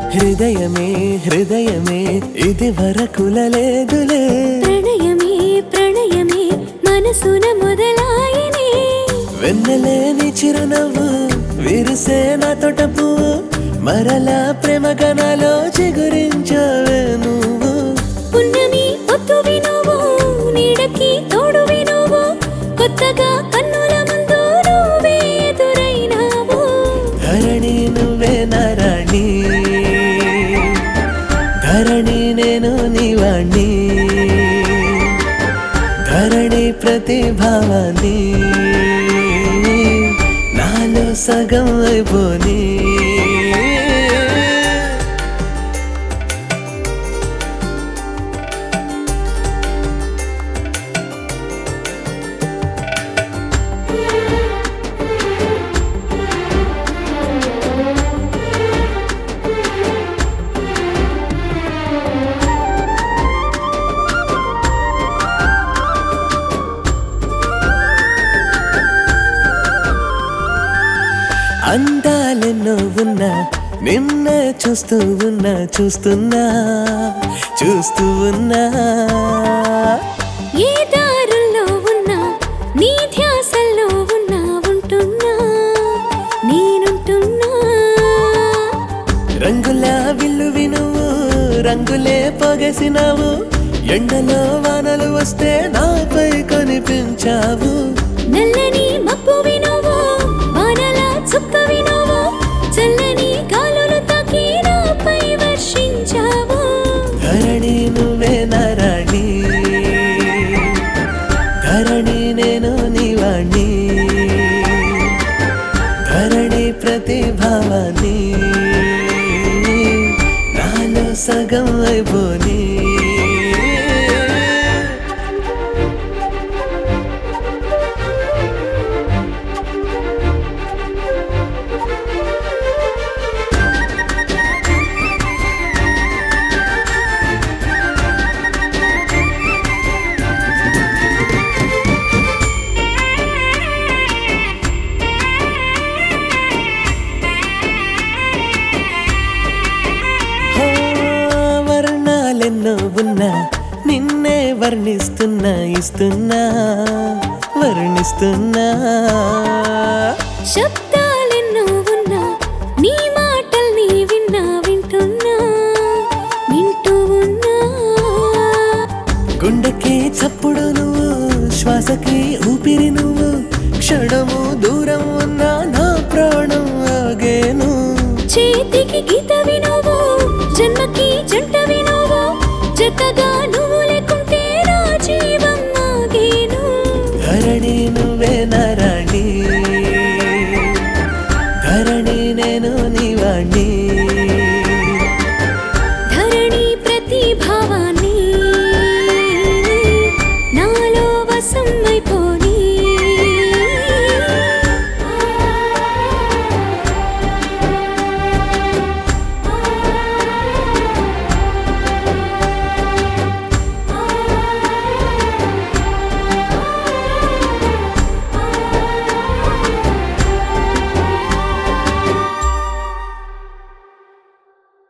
హృదయమే హృదయమే ఇది వరకులలేదులే ప్రణయమే ప్రణయమే మనసున మొదలాయనే వెన్నెలేని చిరునవ్వు విరిసే నా తోట పువ్వు మరలా ప్రేమ గణాలో చిగురించవే నువ్వు పున్నమి పొత్తు వినువు నీడకి తోడు వినువు కొత్తగా కన్నుల ముందు నువ్వే ఎదురైనావు ధరణి నువ్వే నారాణి ధరణి నేను నీవాణ్ణి ధరణి ప్రతిభావాన్ని నాలో సగం అయిపోని అందాలెన్నో ఉన్నా నిన్నే చూస్తూ ఉన్నా చూస్తున్నా చూస్తూ ఉన్నా ఏ దారుల్లో ఉన్నా నీ ధ్యాసల్లో ఉన్నా ఉంటున్నా నేనుంటున్నా రంగుల విల్లువి నువ్వు రంగులే పొగసినావు ఎండలో వానలు వస్తే నాపై కనిపించావు నల్లని మబ్బు వినువు వానల చుక్క వినువు చల్లని గాలులు తాకి నాపై వర్షించావు ధరణి నువ్వే నారాణి ధరణి నేను నీవాణ్ణి ధరణి ప్రతిభావాన్ని నాలో సగం అయిపోని హో, వర్ణాలెన్నో ఉన్నా నిన్నే వర్ణిస్తున్నా ఇస్తున్నా వర్ణిస్తున్నా శబ్దాలెన్నో ఉన్నా నీ మాటల్ని విన్నా వింటున్నా వింటూ ఉన్నా గుండెకి చప్పుడు నువ్వు శ్వాసకి ఊపిరి నువ్వు క్షణము దూరం ఉన్నా నా ప్రాణం ఆగేను చేతికి గీత వినువు జన్మకి జంట వినువు జతగా నువ్వు లేకుంటే నా జీవం ఆగేను ధరణి నువ్వే నారాణి ధరణి నేను నీవాణ్ణి